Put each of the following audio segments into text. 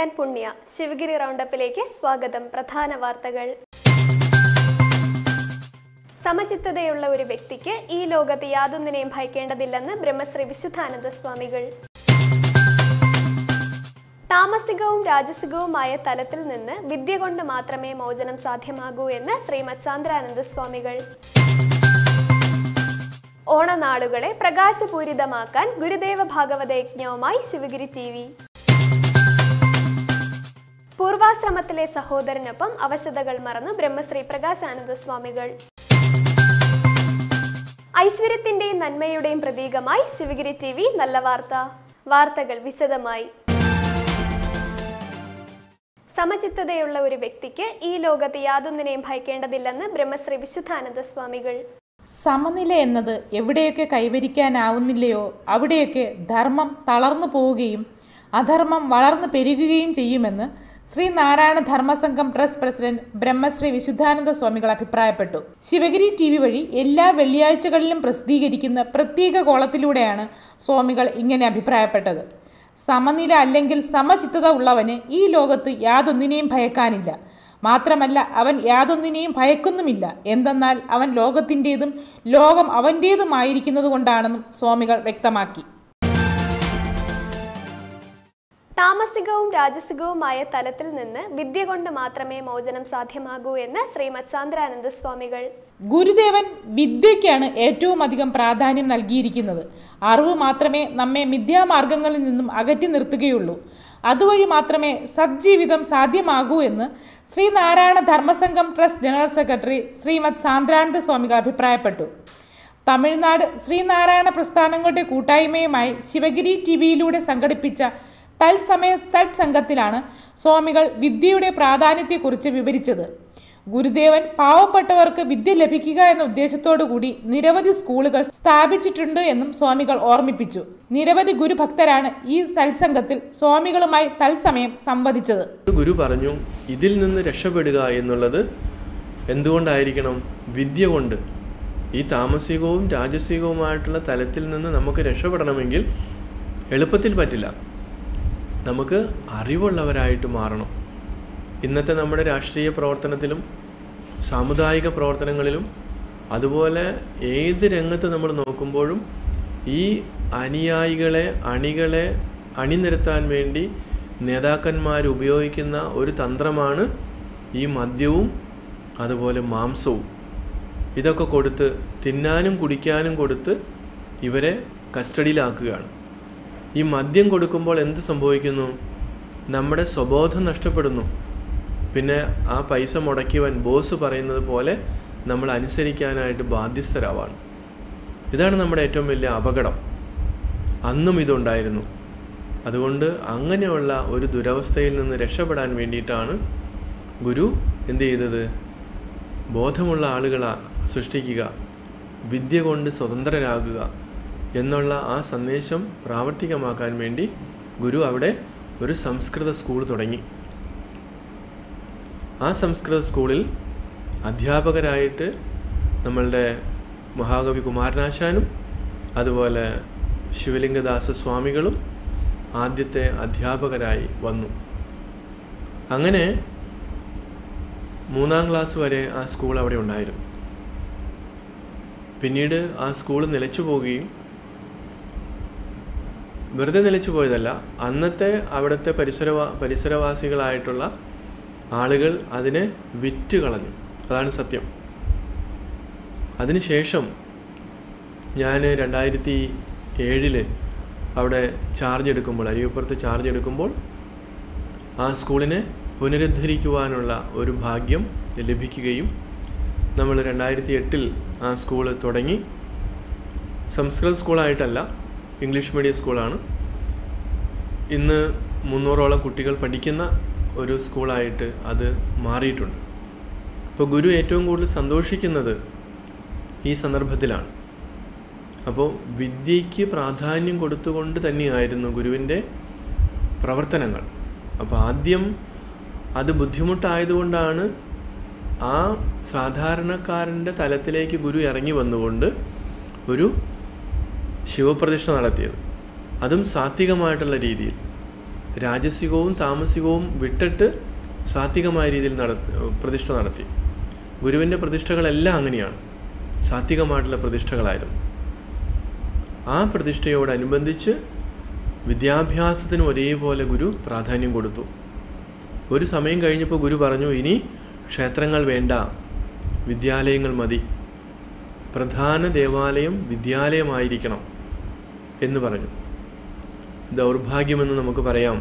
ഞാൻ പുണ്യ ശിവഗിരി റൗണ്ടപ്പിലേക്ക് സ്വാഗതം പ്രധാന വാർത്തകൾ സമചിത്തതയുള്ള ഒരു വ്യക്തിക്ക് ഈ ലോകത്ത് യാതൊന്നിനെയും ഭയക്കേണ്ടതില്ലെന്ന് ബ്രഹ്മശ്രീ വിശുദ്ധാനന്ദ സ്വാമികൾ താമസികവും രാജസികവുമായ തലത്തിൽ നിന്ന് വിദ്യ കൊണ്ട് മാത്രമേ മോചനം സാധ്യമാകൂ എന്ന് ശ്രീമത് സാന്ദ്രാനന്ദ സ്വാമികൾ ഓണനാളുകളെ പ്രകാശപൂരിതമാക്കാൻ ഗുരുദേവ ഭാഗവത യജ്ഞവുമായി ശിവഗിരി ടി വി പൂർവാശ്രമത്തിലെ സഹോദരനൊപ്പം അവശതകൾ മറന്ന് ബ്രഹ്മശ്രീ പ്രകാശാനന്ദ സ്വാമികൾ ഐശ്വര്യത്തിന്റെയും നന്മയുടെയും പ്രതീകമായി ശിവഗിരി ടി വി നല്ല വാർത്ത വാർത്തകൾ വിശദമായി സമചിത്തതയുള്ള ഒരു വ്യക്തിക്ക് ഈ ലോകത്ത് യാതൊന്നിനെയും ഭയക്കേണ്ടതില്ലെന്ന് ബ്രഹ്മശ്രീ വിശുദ്ധാനന്ദ സ്വാമികൾ സമനില എന്നത് എവിടെയൊക്കെ കൈവരിക്കാനാവുന്നില്ലയോ അവിടെയൊക്കെ ധർമ്മം തളർന്നു പോവുകയും അധർമ്മം വളർന്നു പെരുകുകയും ചെയ്യുമെന്ന് ശ്രീ നാരായണ ധർമ്മസംഘം ട്രസ്റ്റ് പ്രസിഡന്റ് ബ്രഹ്മശ്രീ വിശുദ്ധാനന്ദ സ്വാമികൾ അഭിപ്രായപ്പെട്ടു ശിവഗിരി ടി വി വഴി എല്ലാ വെള്ളിയാഴ്ചകളിലും പ്രസിദ്ധീകരിക്കുന്ന പ്രത്യേക കോളത്തിലൂടെയാണ് സ്വാമികൾ ഇങ്ങനെ അഭിപ്രായപ്പെട്ടത് സമനില അല്ലെങ്കിൽ സമചിത്തത ഉള്ളവന് ഈ ലോകത്ത് യാതൊന്നിനെയും ഭയക്കാനില്ല മാത്രമല്ല അവൻ യാതൊന്നിനെയും ഭയക്കുന്നുമില്ല എന്തെന്നാൽ അവൻ ലോകത്തിൻ്റെതും ലോകം അവൻ്റേതുമായിരിക്കുന്നത് കൊണ്ടാണെന്നും സ്വാമികൾ വ്യക്തമാക്കി താമസികവും രാജസികവുമായ തലത്തിൽ നിന്ന് വിദ്യ കൊണ്ട് മാത്രമേ മോചനം സാധ്യമാകൂ എന്ന് ശ്രീമത് സാന്ദ്രാനന്ദ സ്വാമികൾ ഗുരുദേവൻ വിദ്യയ്ക്കാണ് ഏറ്റവും അധികം പ്രാധാന്യം നൽകിയിരിക്കുന്നത് അറിവ് മാത്രമേ നമ്മെ മിഥ്യാമാർഗങ്ങളിൽ നിന്നും അകറ്റി നിർത്തുകയുള്ളൂ അതുവഴി മാത്രമേ സജ്ജീവിതം സാധ്യമാകൂ എന്ന് Sreenarayana Dharmasangham trust general secretary Srimat Sandrananda സ്വാമികൾ അഭിപ്രായപ്പെട്ടു തമിഴ്നാട് ശ്രീനാരായണ പ്രസ്ഥാനങ്ങളുടെ കൂട്ടായ്മയുമായി ശിവഗിരി ടി വിയിലൂടെ സംഘടിപ്പിച്ച തത്സമയ സത്സംഗത്തിലാണ് സ്വാമികൾ വിദ്യയുടെ പ്രാധാന്യത്തെക്കുറിച്ച് വിവരിച്ചത് ഗുരുദേവൻ പാവപ്പെട്ടവർക്ക് വിദ്യ ലഭിക്കുക എന്ന ഉദ്ദേശത്തോടു കൂടി നിരവധി സ്കൂളുകൾ സ്ഥാപിച്ചിട്ടുണ്ട് എന്നും സ്വാമികൾ ഓർമ്മിപ്പിച്ചു നിരവധി ഗുരുഭക്തരാണ് ഈ സത്സംഗത്തിൽ സ്വാമികളുമായി തത്സമയം സംവദിച്ചത് ഗുരു പറഞ്ഞു ഇതിൽ നിന്ന് രക്ഷപ്പെടുക എന്നുള്ളത് എന്തുകൊണ്ടായിരിക്കണം വിദ്യ കൊണ്ട് ഈ താമസികവും രാജസികവുമായിട്ടുള്ള തലത്തിൽ നിന്ന് നമുക്ക് രക്ഷപ്പെടണമെങ്കിൽ എളുപ്പത്തിൽ പറ്റില്ല നമുക്ക് അറിവുള്ളവരായിട്ട് മാറണം ഇന്നത്തെ നമ്മുടെ രാഷ്ട്രീയ പ്രവർത്തനത്തിലും സാമുദായിക പ്രവർത്തനങ്ങളിലും അതുപോലെ ഏത് രംഗത്ത് നമ്മൾ നോക്കുമ്പോഴും ഈ അനുയായികളെ അണികളെ അണിനിരത്താൻ വേണ്ടി നേതാക്കന്മാർ ഉപയോഗിക്കുന്ന ഒരു തന്ത്രമാണ് ഈ മദ്യവും അതുപോലെ മാംസവും ഇതൊക്കെ കൊടുത്ത് തിന്നാനും കുടിക്കാനും കൊടുത്ത് ഇവരെ കസ്റ്റഡിയിലാക്കുകയാണ് ഈ മദ്യം കൊടുക്കുമ്പോൾ എന്ത് സംഭവിക്കുന്നു നമ്മുടെ സ്വബോധം നഷ്ടപ്പെടുന്നു പിന്നെ ആ പൈസ മുടക്കിയവൻ ബോസ് പറയുന്നത് പോലെ നമ്മൾ അനുസരിക്കാനായിട്ട് ബാധ്യസ്ഥരാവാണ് ഇതാണ് നമ്മുടെ ഏറ്റവും വലിയ അപകടം അന്നും ഇതുണ്ടായിരുന്നു അതുകൊണ്ട് അങ്ങനെയുള്ള ഒരു ദുരവസ്ഥയിൽ നിന്ന് രക്ഷപ്പെടാൻ വേണ്ടിയിട്ടാണ് ഗുരു എന്ത് ചെയ്തത് ബോധമുള്ള ആളുകളെ സൃഷ്ടിക്കുക വിദ്യ കൊണ്ട് സ്വതന്ത്രരാകുക എന്നുള്ള ആ സന്ദേശം പ്രാവർത്തികമാക്കാൻ വേണ്ടി ഗുരു അവിടെ ഒരു സംസ്കൃത സ്കൂൾ തുടങ്ങി ആ സംസ്കൃത സ്കൂളിൽ അധ്യാപകരായിട്ട് നമ്മളുടെ മഹാകവി കുമാരനാശാനും അതുപോലെ ശിവലിംഗദാസ സ്വാമികളും ആദ്യത്തെ അധ്യാപകരായി വന്നു അങ്ങനെ മൂന്നാം ക്ലാസ് വരെ ആ സ്കൂൾ അവിടെ ഉണ്ടായിരുന്നു പിന്നീട് ആ സ്കൂൾ നിലച്ചു പോവുകയും വെറുതെ നിലച്ചു പോയതല്ല അന്നത്തെ അവിടുത്തെ പരിസരവാ പരിസരവാസികളായിട്ടുള്ള ആളുകൾ അതിനെ വിറ്റ് കളഞ്ഞു അതാണ് സത്യം അതിനുശേഷം ഞാൻ രണ്ടായിരത്തി ഏഴില് അവിടെ ചാർജ് എടുക്കുമ്പോൾ അരിയപ്പുറത്ത് ചാർജ് എടുക്കുമ്പോൾ ആ സ്കൂളിനെ പുനരുദ്ധരിക്കുവാനുള്ള ഒരു ഭാഗ്യം ലഭിക്കുകയും നമ്മൾ രണ്ടായിരത്തി എട്ടിൽ ആ സ്കൂൾ തുടങ്ങി സംസ്കൃത സ്കൂളായിട്ടല്ല ഇംഗ്ലീഷ് മീഡിയം സ്കൂളാണ് ഇന്ന് മുന്നൂറോളം കുട്ടികൾ പഠിക്കുന്ന ഒരു സ്കൂളായിട്ട് അത് മാറിയിട്ടുണ്ട് അപ്പോൾ ഗുരു ഏറ്റവും കൂടുതൽ സന്തോഷിക്കുന്നത് ഈ സന്ദർഭത്തിലാണ് അപ്പോൾ വിദ്യയ്ക്ക് പ്രാധാന്യം കൊടുത്തുകൊണ്ട് തന്നെയായിരുന്നു ഗുരുവിൻ്റെ പ്രവർത്തനങ്ങൾ അപ്പോൾ ആദ്യം അത് ബുദ്ധിമുട്ടായതുകൊണ്ടാണ് ആ സാധാരണക്കാരൻ്റെ തലത്തിലേക്ക് ഗുരു ഇറങ്ങി വന്നുകൊണ്ട് ഒരു ശിവപ്രതിഷ്ഠ നടത്തിയത് അതും സാത്വികമായിട്ടുള്ള രീതിയിൽ രാജസികവും താമസികവും വിട്ടിട്ട് സാത്വികമായ രീതിയിൽ നട പ്രതിഷ്ഠ നടത്തി ഗുരുവിൻ്റെ പ്രതിഷ്ഠകളെല്ലാം അങ്ങനെയാണ് സാത്വികമായിട്ടുള്ള പ്രതിഷ്ഠകളായിരുന്നു ആ പ്രതിഷ്ഠയോടനുബന്ധിച്ച് വിദ്യാഭ്യാസത്തിനും ഒരേപോലെ ഗുരു പ്രാധാന്യം കൊടുത്തു ഒരു സമയം കഴിഞ്ഞപ്പോൾ ഗുരു പറഞ്ഞു ഇനി ക്ഷേത്രങ്ങൾ വേണ്ട വിദ്യാലയങ്ങൾ മതി പ്രധാന ദേവാലയം വിദ്യാലയമായിരിക്കണം എന്ന് പറഞ്ഞു ദൗർഭാഗ്യമെന്ന് നമുക്ക് പറയാം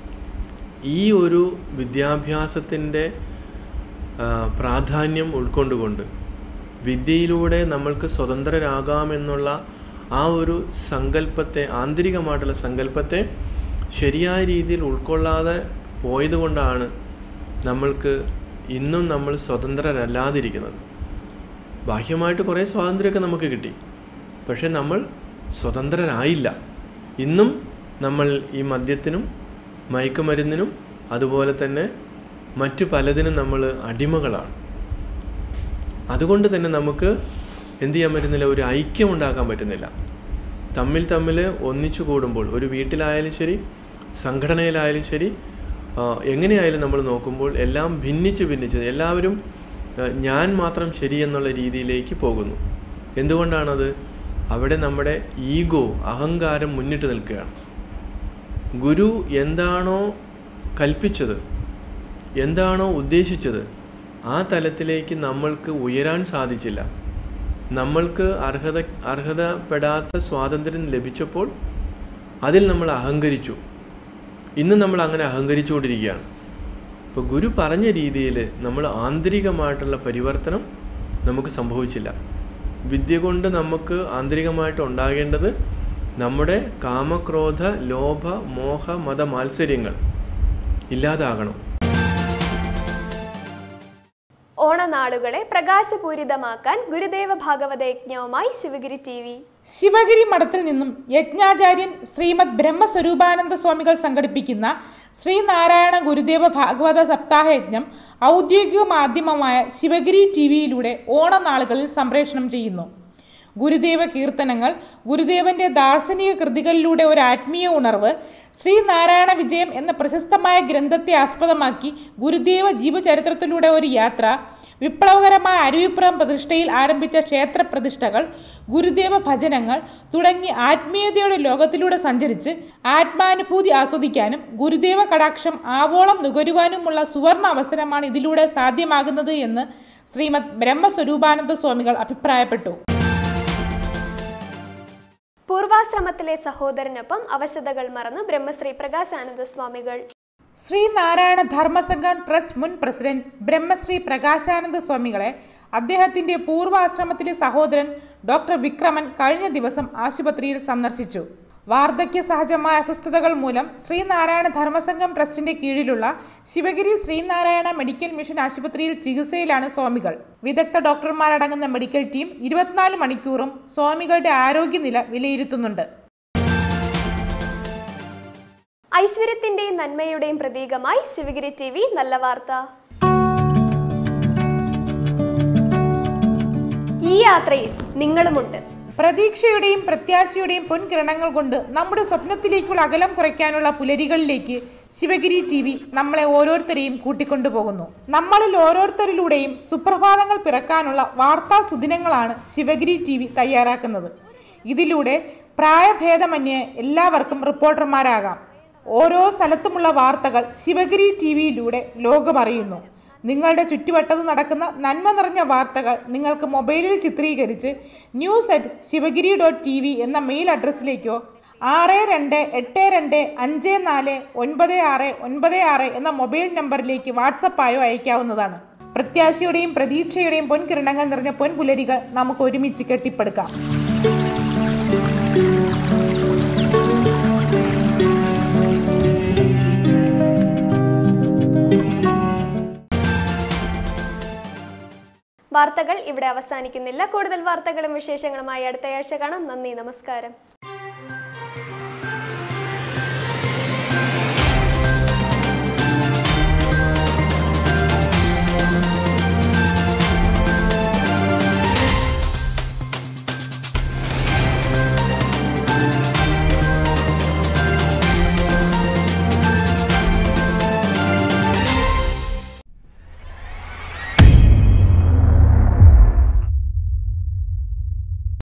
ഈ ഒരു വിദ്യാഭ്യാസത്തിൻ്റെ ആ, പ്രാധാന്യം ഉൾക്കൊണ്ടുകൊണ്ട് വിദ്യയിലൂടെ നമ്മൾക്ക് സ്വതന്ത്രരാകാമെന്നുള്ള ആ ഒരു സങ്കല്പത്തെ ആന്തരികമായിട്ടുള്ള സങ്കല്പത്തെ ശരിയായ രീതിയിൽ ഉൾക്കൊള്ളാതെ പോയതുകൊണ്ടാണ് നമ്മൾക്ക് ഇന്നും നമ്മൾ സ്വതന്ത്രരല്ലാതിരിക്കുന്നത് ബാഹ്യമായിട്ട് കുറേ സ്വാതന്ത്ര്യമൊക്കെ നമുക്ക് കിട്ടി പക്ഷേ നമ്മൾ സ്വതന്ത്രരായില്ല ഇന്നും നമ്മൾ ഈ മദ്യത്തിനും മയക്കുമരുന്നിനും അതുപോലെ തന്നെ മറ്റു പലതിനും നമ്മൾ അടിമകളാണ് അതുകൊണ്ട് തന്നെ നമുക്ക് എന്ത് ചെയ്യാൻ പറ്റുന്നില്ല ഒരു ഐക്യം ഉണ്ടാക്കാൻ പറ്റുന്നില്ല തമ്മിൽ തമ്മിൽ ഒന്നിച്ചു കൂടുമ്പോൾ ഒരു വീട്ടിലായാലും ശരി സംഘടനയിലായാലും ശരി ആ, എങ്ങനെയായാലും നമ്മൾ നോക്കുമ്പോൾ എല്ലാം ഭിന്നിച്ച് ഭിന്നിച്ച് എല്ലാവരും ആ, ഞാൻ മാത്രം ശരിയെന്നുള്ള രീതിയിലേക്ക് പോകുന്നു എന്തുകൊണ്ടാണത് അവിടെ നമ്മുടെ ഈഗോ അഹങ്കാരം മുന്നിട്ട് നിൽക്കുകയാണ് ഗുരു എന്താണോ കൽപ്പിച്ചത് എന്താണോ ഉദ്ദേശിച്ചത് ആ തലത്തിലേക്ക് നമ്മൾക്ക് ഉയരാൻ സാധിച്ചില്ല നമ്മൾക്ക് അർഹത അർഹതപ്പെടാത്ത സ്വാതന്ത്ര്യം ലഭിച്ചപ്പോൾ അതിൽ നമ്മൾ അഹങ്കരിച്ചു ഇന്ന് നമ്മൾ അങ്ങനെ അഹങ്കരിച്ചുകൊണ്ടിരിക്കുകയാണ് ഇപ്പോൾ ഗുരു പറഞ്ഞ രീതിയിൽ നമ്മൾ ആന്തരികമായിട്ടുള്ള പരിവർത്തനം നമുക്ക് സംഭവിച്ചില്ല വിദ്യ കൊണ്ട് നമുക്ക് ആന്തരികമായിട്ട് ഉണ്ടാകേണ്ടത് നമ്മുടെ കാമക്രോധ ലോഭ മോഹ മത മാത്സര്യങ്ങൾ ഇല്ലാതാകണം ഓണനാളുകളെ പ്രകാശപൂരിതമാക്കാൻ ഗുരുദേവ ഭാഗവത യജ്ഞവുമായി ശിവഗിരി ടി വി ശിവഗിരി മഠത്തിൽ നിന്നും യജ്ഞാചാര്യൻ ശ്രീമദ് ബ്രഹ്മസ്വരൂപാനന്ദ സ്വാമികൾ സംഘടിപ്പിക്കുന്ന ശ്രീനാരായണ ഗുരുദേവ ഭാഗവത സപ്താഹ യജ്ഞം ഔദ്യോഗിക മാധ്യമമായ ശിവഗിരി ടി വിയിലൂടെ ഓണനാളുകളിൽ സംപ്രേഷണം ചെയ്യുന്നു ഗുരുദേവ കീർത്തനങ്ങൾ ഗുരുദേവന്റെ ദാർശനിക കൃതികളിലൂടെ ഒരു ആത്മീയ ഉണർവ് ശ്രീനാരായണ വിജയം എന്ന പ്രശസ്തമായ ഗ്രന്ഥത്തെ ആസ്പദമാക്കി ഗുരുദേവ ജീവചരിത്രത്തിലൂടെ ഒരു യാത്ര വിപ്ലവകരമായ അരുവിപ്പുറം പ്രതിഷ്ഠയിൽ ആരംഭിച്ച ക്ഷേത്ര പ്രതിഷ്ഠകൾ ഗുരുദേവ ഭജനങ്ങൾ തുടങ്ങി ആത്മീയതയുടെ ലോകത്തിലൂടെ സഞ്ചരിച്ച് ആത്മാനുഭൂതി ആസ്വദിക്കാനും ഗുരുദേവ കടാക്ഷം ആവോളം നുകരുവാനുമുള്ള സുവർണ അവസരമാണ് ഇതിലൂടെ സാധ്യമാകുന്നത് എന്ന് ശ്രീമദ് ബ്രഹ്മസ്വരൂപാനന്ദ സ്വാമികൾ അഭിപ്രായപ്പെട്ടു പൂർവാശ്രമത്തിലെ സഹോദരനൊപ്പം അവശതകൾ മറന്നു ബ്രഹ്മശ്രീ പ്രകാശാനന്ദ സ്വാമികൾ ശ്രീനാരായണ ധർമ്മസംഘം ട്രസ്റ്റ് മുൻ പ്രസിഡന്റ് ബ്രഹ്മശ്രീ പ്രകാശാനന്ദ സ്വാമികളെ അദ്ദേഹത്തിന്റെ പൂർവാശ്രമത്തിലെ സഹോദരൻ ഡോക്ടർ വിക്രമൻ കഴിഞ്ഞ ദിവസം ആശുപത്രിയിൽ സന്ദർശിച്ചു വാർദ്ധക്യ സഹജമായ അസ്വസ്ഥതകൾ മൂലം ശ്രീനാരായണ ധർമ്മസംഘം ട്രസ്റ്റിന്റെ കീഴിലുള്ള ശിവഗിരി ശ്രീനാരായണ മെഡിക്കൽ മിഷൻ ആശുപത്രിയിൽ ചികിത്സയിലാണ് സ്വാമികൾ വിദഗ്ധ ഡോക്ടർമാരടങ്ങുന്ന മെഡിക്കൽ ടീം ഇരുപത്തിനാല് മണിക്കൂറും സ്വാമികളുടെ ആരോഗ്യനില വിലയിരുത്തുന്നുണ്ട് ഐശ്വര്യത്തിന്റെയും നന്മയുടെയും പ്രതീകമായി ശിവഗിരി ടി വി നല്ല വാർത്ത ഈ യാത്രയിൽ നിങ്ങളുമുണ്ട് പ്രതീക്ഷയുടെയും പ്രത്യാശയുടെയും പൊൻകിരണങ്ങൾ കൊണ്ട് നമ്മുടെ സ്വപ്നത്തിലേക്കുള്ള അകലം കുറയ്ക്കാനുള്ള പുലരികളിലേക്ക് ശിവഗിരി ടി വി നമ്മളെ ഓരോരുത്തരെയും കൂട്ടിക്കൊണ്ടുപോകുന്നു നമ്മളിൽ ഓരോരുത്തരിലൂടെയും സുപ്രഭാതങ്ങൾ പിറക്കാനുള്ള വാർത്താ സുദിനങ്ങളാണ് ശിവഗിരി ടി വി തയ്യാറാക്കുന്നത് ഇതിലൂടെ പ്രായഭേദമന്യേ എല്ലാവർക്കും റിപ്പോർട്ടർമാരാകാം ഓരോ സ്ഥലത്തുമുള്ള വാർത്തകൾ ശിവഗിരി ടി വിയിലൂടെ ലോകമറിയുന്നു നിങ്ങളുടെ ചുറ്റുവട്ടത്ത് നടക്കുന്ന നന്മ നിറഞ്ഞ വാർത്തകൾ നിങ്ങൾക്ക് മൊബൈലിൽ ചിത്രീകരിച്ച് news at Sivagiri dot T V എന്ന മെയിൽ അഡ്രസ്സിലേക്കോ ആറ് രണ്ട് എട്ട് രണ്ട് അഞ്ച് നാല് ഒൻപത് ആറ് ഒൻപത് ആറ് എന്ന മൊബൈൽ നമ്പറിലേക്ക് വാട്സപ്പായോ അയക്കാവുന്നതാണ് പ്രത്യാശയുടെയും പ്രതീക്ഷയുടെയും പൊൻകിരണങ്ങൾ നിറഞ്ഞ പൊൻപുലരികൾ നമുക്ക് ഒരുമിച്ച് കെട്ടിപ്പടുക്കാം വാർത്തകൾ ഇവിടെ അവസാനിക്കുന്നില്ല കൂടുതൽ വാർത്തകളും വിശേഷങ്ങളുമായി അടുത്തയാഴ്ച കാണാം നന്ദി നമസ്കാരം